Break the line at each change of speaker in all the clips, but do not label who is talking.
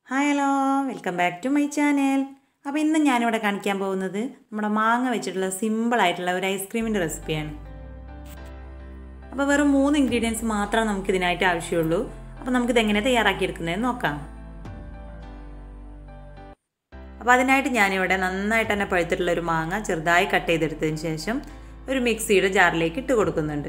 hi hello welcome back to my channel അപ്പോൾ ഇന്ന് ഞാനിവിടെ കാണിക്കാൻ പോകുന്നത് നമ്മുടെ മാങ്ങ വെച്ചിട്ടുള്ള സിമ്പിളായിട്ടുള്ള ഒരു ഐസ്ക്രീമിൻ്റെ റെസിപ്പിയാണ് അപ്പോൾ വെറും മൂന്ന് ഇൻഗ്രീഡിയൻസ് മാത്രമേ നമുക്ക് ഇതിനായിട്ട് ആവശ്യമുള്ളൂ അപ്പോൾ നമുക്കിത് എങ്ങനെ തയ്യാറാക്കിയെടുക്കുന്നതെന്ന് നോക്കാം അപ്പോൾ അതിനായിട്ട് ഞാനിവിടെ നന്നായിട്ട് തന്നെ പഴുത്തിട്ടുള്ള ഒരു മാങ്ങ ചെറുതായി കട്ട് ചെയ്തെടുത്തതിന് ശേഷം ഒരു മിക്സിയുടെ ജാറിലേക്ക് ഇട്ട് കൊടുക്കുന്നുണ്ട്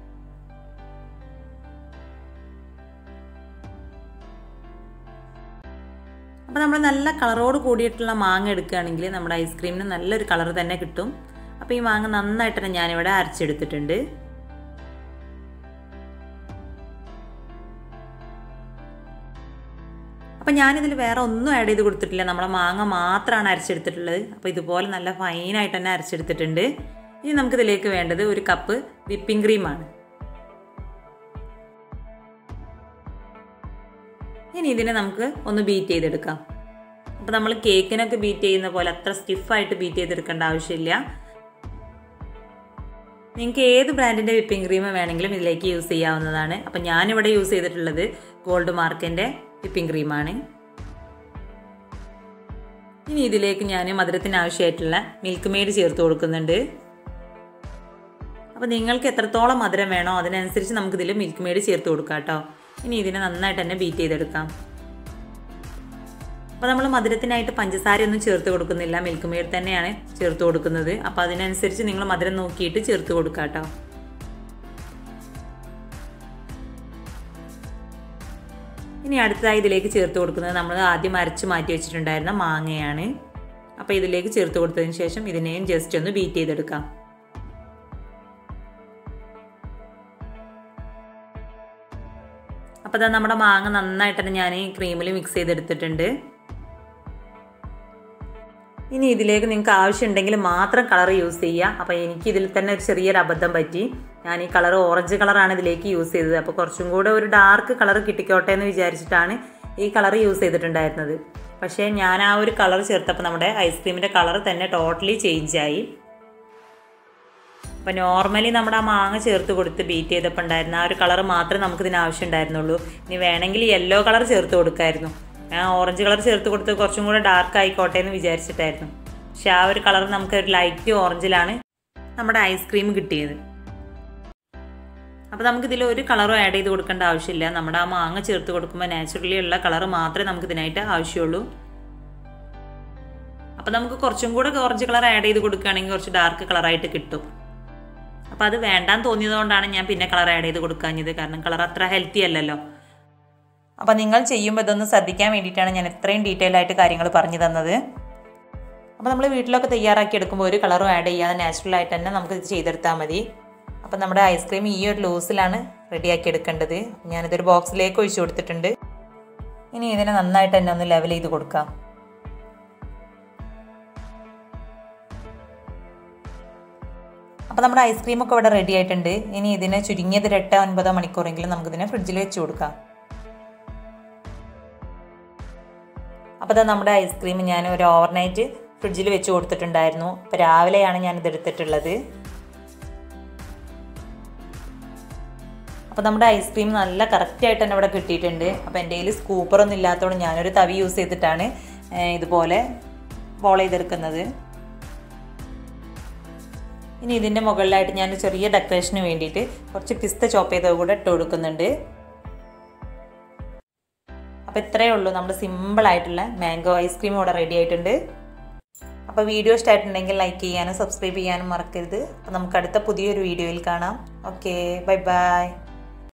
അപ്പോൾ നമ്മൾ നല്ല കളറോട് കൂടിയിട്ടുള്ള മാങ്ങ എടുക്കുകയാണെങ്കിൽ നമ്മുടെ ഐസ്ക്രീമിന് നല്ലൊരു കളർ തന്നെ കിട്ടും അപ്പോൾ ഈ മാങ്ങ നന്നായിട്ട് തന്നെ ഞാനിവിടെ അരച്ചെടുത്തിട്ടുണ്ട് അപ്പോൾ ഞാനിതിൽ വേറെ ഒന്നും ആഡ് ചെയ്ത് കൊടുത്തിട്ടില്ല നമ്മളെ മാങ്ങ മാത്രമാണ് അരച്ചെടുത്തിട്ടുള്ളത് അപ്പോൾ ഇതുപോലെ നല്ല ഫൈനായിട്ട് തന്നെ അരച്ചെടുത്തിട്ടുണ്ട് ഇനി നമുക്കിതിലേക്ക് വേണ്ടത് ഒരു കപ്പ് വിപ്പിംഗ് ക്രീമാണ് ഇനി ഇതിനെ നമുക്ക് ഒന്ന് ബീറ്റ് ചെയ്തെടുക്കാം അപ്പോൾ നമ്മൾ കേക്കിനൊക്കെ ബീറ്റ് ചെയ്യുന്ന പോലെ അത്ര സ്റ്റിഫായിട്ട് ബീറ്റ് ചെയ്തെടുക്കേണ്ട ആവശ്യമില്ല നിങ്ങൾക്ക് ഏത് ബ്രാൻഡിൻ്റെ വിപ്പിംഗ് ക്രീം വേണമെങ്കിലും ഇതിലേക്ക് യൂസ് ചെയ്യാവുന്നതാണ് അപ്പം ഞാനിവിടെ യൂസ് ചെയ്തിട്ടുള്ളത് ഗോൾഡ് മാർക്കിൻ്റെ വിപ്പിംഗ് ക്രീമാണ് ഇനി ഇതിലേക്ക് ഞാൻ മധുരത്തിന് ആവശ്യമായിട്ടുള്ള മിൽക്ക് മെയ്ഡ് ചേർത്ത് കൊടുക്കുന്നുണ്ട് അപ്പോൾ നിങ്ങൾക്ക് എത്രത്തോളം മധുരം വേണോ അതിനനുസരിച്ച് നമുക്കിതിൽ മിൽക്ക് മെയ്ഡ് ചേർത്ത് കൊടുക്കാം കേട്ടോ ഇനി ഇതിനെ നന്നായിട്ട് തന്നെ ബീറ്റ് ചെയ്തെടുക്കാം അപ്പോൾ നമ്മൾ മധുരത്തിനായിട്ട് പഞ്ചസാരയൊന്നും ചേർത്ത് കൊടുക്കുന്നില്ല മിൽക്ക് മെയ്ഡ് തന്നെയാണ് ചേർത്ത് കൊടുക്കുന്നത് അപ്പോൾ അതിനനുസരിച്ച് നിങ്ങൾ മധുരം നോക്കിയിട്ട് ചേർത്ത് കൊടുക്കുക കേട്ടോ ഇനി അടുത്തതായി ഇതിലേക്ക് ചേർത്ത് കൊടുക്കുന്നത് നമ്മൾ ആദ്യം അരച്ച് മാറ്റി വെച്ചിട്ടുണ്ടായിരുന്ന മാങ്ങയാണ് അപ്പോൾ ഇതിലേക്ക് ചേർത്ത് കൊടുത്തതിന് ശേഷം ഇതിനെയും ജസ്റ്റ് ഒന്ന് ബീറ്റ് ചെയ്തെടുക്കാം അപ്പോൾ അതാ നമ്മുടെ മാങ്ങ നന്നായിട്ട് തന്നെ ഞാൻ ഈ ക്രീമിൽ മിക്സ് ചെയ്തെടുത്തിട്ടുണ്ട് ഇനി ഇതിലേക്ക് നിങ്ങൾക്ക് ആവശ്യമുണ്ടെങ്കിൽ മാത്രം കളർ യൂസ് ചെയ്യുക അപ്പോൾ എനിക്ക് ഇതിൽ തന്നെ ഒരു ചെറിയൊരു അബദ്ധം പറ്റി ഞാൻ ഈ കളർ ഓറഞ്ച് കളറാണ് ഇതിലേക്ക് യൂസ് ചെയ്തത് അപ്പോൾ കുറച്ചും കൂടെ ഒരു ഡാർക്ക് കളർ കിട്ടിക്കോട്ടെ എന്ന് വിചാരിച്ചിട്ടാണ് ഈ കളർ യൂസ് ചെയ്തിട്ടുണ്ടായിരുന്നത് പക്ഷേ ഞാൻ ആ ഒരു കളർ ചേർത്തപ്പോൾ നമ്മുടെ ഐസ്ക്രീമിൻ്റെ കളർ തന്നെ ടോട്ടലി ചേഞ്ചായി അപ്പോൾ നോർമലി നമ്മുടെ ആ മാങ്ങ ചേർത്ത് കൊടുത്ത് ബീറ്റ് ചെയ്തപ്പോൾ ഉണ്ടായിരുന്ന ആ ഒരു കളർ മാത്രമേ നമുക്ക് ഇതിന് ആവശ്യം ഉണ്ടായിരുന്നുള്ളൂ ഇനി വേണമെങ്കിൽ യെല്ലോ കളർ ചേർത്ത് കൊടുക്കായിരുന്നു ഞാൻ ഓറഞ്ച് കളർ ചേർത്ത് കൊടുത്ത് കുറച്ചും കൂടെ ഡാർക്ക് ആയിക്കോട്ടെ എന്ന് വിചാരിച്ചിട്ടായിരുന്നു പക്ഷെ ആ ഒരു കളർ നമുക്ക് ഒരു ലൈറ്റ് ഓറഞ്ചിലാണ് നമ്മുടെ ഐസ്ക്രീം കിട്ടിയത് അപ്പോൾ നമുക്കിതിൽ ഒരു കളറും ആഡ് ചെയ്ത് കൊടുക്കേണ്ട ആവശ്യമില്ല നമ്മുടെ ആ മാങ്ങ ചേർത്ത് കൊടുക്കുമ്പോൾ നാച്ചുറലി ഉള്ള കളർ മാത്രമേ നമുക്ക് ഇതിനായിട്ട് ആവശ്യമുള്ളൂ അപ്പോൾ നമുക്ക് കുറച്ചും കൂടെ ഓറഞ്ച് കളർ ആഡ് ചെയ്ത് കൊടുക്കുകയാണെങ്കിൽ കുറച്ച് ഡാർക്ക് കളറായിട്ട് കിട്ടും അപ്പോൾ അത് വേണ്ടാന്ന് തോന്നിയതുകൊണ്ടാണ് ഞാൻ പിന്നെ കളർ ആഡ് ചെയ്ത് കൊടുക്കാഞ്ഞത് കാരണം കളർ അത്ര ഹെൽത്തി അല്ലല്ലോ അപ്പോൾ നിങ്ങൾ ചെയ്യുമ്പോൾ ഇതൊന്ന് ശ്രദ്ധിക്കാൻ വേണ്ടിയിട്ടാണ് ഞാൻ ഇത്രയും ഡീറ്റെയിൽ ആയിട്ട് കാര്യങ്ങൾ പറഞ്ഞു തന്നത് അപ്പോൾ നമ്മൾ വീട്ടിലൊക്കെ തയ്യാറാക്കി എടുക്കുമ്പോൾ ഒരു കളറും ആഡ് ചെയ്യാതെ നാച്ചുറൽ ആയിട്ട് തന്നെ നമുക്ക് ഇത് ചെയ്തെടുത്താൽ മതി അപ്പോൾ നമ്മുടെ ഐസ്ക്രീം ഈ ഒരു ലൂസിലാണ് റെഡിയാക്കി എടുക്കേണ്ടത് ഞാനിതൊരു ബോക്സിലേക്ക് ഒഴിച്ചു കൊടുത്തിട്ടുണ്ട് ഇനി ഇതിനെ നന്നായിട്ട് തന്നെ ഒന്ന് ലെവൽ ചെയ്ത് കൊടുക്കാം അപ്പോൾ നമ്മുടെ ഐസ്ക്രീമൊക്കെ ഇവിടെ റെഡി ആയിട്ടുണ്ട് ഇനി ഇതിനെ ചുരുങ്ങിയത് ഒരു എട്ടോ ഒൻപതോ മണിക്കൂറെങ്കിലും നമുക്കിതിനെ ഫ്രിഡ്ജിൽ വെച്ച് കൊടുക്കാം അപ്പോൾ ഇതാ നമ്മുടെ ഐസ്ക്രീം ഞാൻ ഒരു ഓവർനൈറ്റ് ഫ്രിഡ്ജിൽ വെച്ച് കൊടുത്തിട്ടുണ്ടായിരുന്നു അപ്പോൾ രാവിലെയാണ് ഞാൻ ഇത് എടുത്തിട്ടുള്ളത് അപ്പോൾ നമ്മുടെ ഐസ്ക്രീം നല്ല കറക്റ്റായിട്ട് തന്നെ ഇവിടെ കിട്ടിയിട്ടുണ്ട് അപ്പോൾ എൻ്റെ കയ്യിൽ സ്കൂപ്പറൊന്നും ഇല്ലാത്തതുകൊണ്ട് ഞാനൊരു തവി യൂസ് ചെയ്തിട്ടാണ് ഇതുപോലെ ബോൾ ചെയ്തെടുക്കുന്നത് ഇനി ഇതിൻ്റെ മുകളിലായിട്ട് ഞാൻ ചെറിയ ഡെക്കറേഷന് വേണ്ടിയിട്ട് കുറച്ച് പിസ്ത ചോപ്പ് ചെയ്തത് കൂടെ ഇട്ട് കൊടുക്കുന്നുണ്ട് അപ്പോൾ ഇത്രയേ ഉള്ളൂ നമ്മുടെ സിമ്പിളായിട്ടുള്ള മാംഗോ ഐസ്ക്രീം ഇവിടെ റെഡി ആയിട്ടുണ്ട് അപ്പോൾ വീഡിയോ ഇഷ്ടമായിട്ടുണ്ടെങ്കിൽ ലൈക്ക് ചെയ്യാനും സബ്സ്ക്രൈബ് ചെയ്യാനും മറക്കരുത് അപ്പോൾ നമുക്ക് അടുത്ത പുതിയൊരു വീഡിയോയിൽ കാണാം ഓക്കെ ബൈ ബൈ